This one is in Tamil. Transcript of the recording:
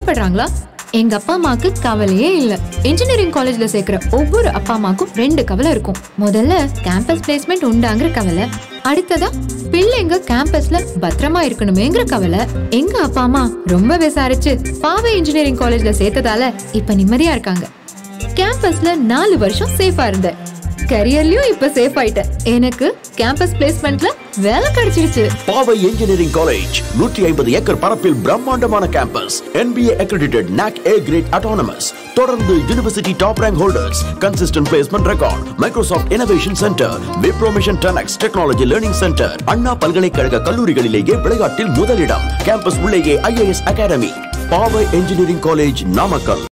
படுறாங்களா எங்க அப்பா அம்மாக்கு கவலையே இல்ல இன்ஜினியரிங் காலேஜ்ல சேர்க்கிற ஒவ்வொரு அப்பா அம்மாக்கும் ரெண்டு கவலை இருக்கும் முதல்ல கேம்பஸ் பிளேஸ்மெண்ட் உண்டாங்கிற கவலை அடுத்ததா பிள்ளைங்க கேம்பஸ்ல பத்திரமா இருக்கணுமேங்கிற கவலை எங்க அப்பா அம்மா ரொம்ப விசாரிச்சு பாவை இன்ஜினியரிங் காலேஜ்ல சேர்த்ததால இப்ப நிம்மதியா இருக்காங்க கேம்பஸ்ல நாலு வருஷம் சேஃபா இருந்தேன் கரியர்லயும் இப்ப சேஃப் ஆயிட்டேன் எனக்கு கேம்பஸ் பிளேஸ்மெண்ட்ல வேலை கிடைச்சிருச்சு பாவை இன்ஜினியரிங் காலேஜ் நூற்றி ஐம்பது ஏக்கர் பரப்பில் பிரம்மாண்டமான campus NBA accredited NAC A grade autonomous தொடர்ந்து university top rank holders consistent placement record Microsoft innovation centre விப்ரோமிஷன் டெனக்ஸ் டெக்னாலஜி லேர்னிங் சென்டர் அண்ணா பல்கலைக்கழக கல்லூரிகளிலேயே விளையாட்டில் முதலிடம் கேம்பஸ் உள்ளேயே IAS academy Paavai engineering college Namakkal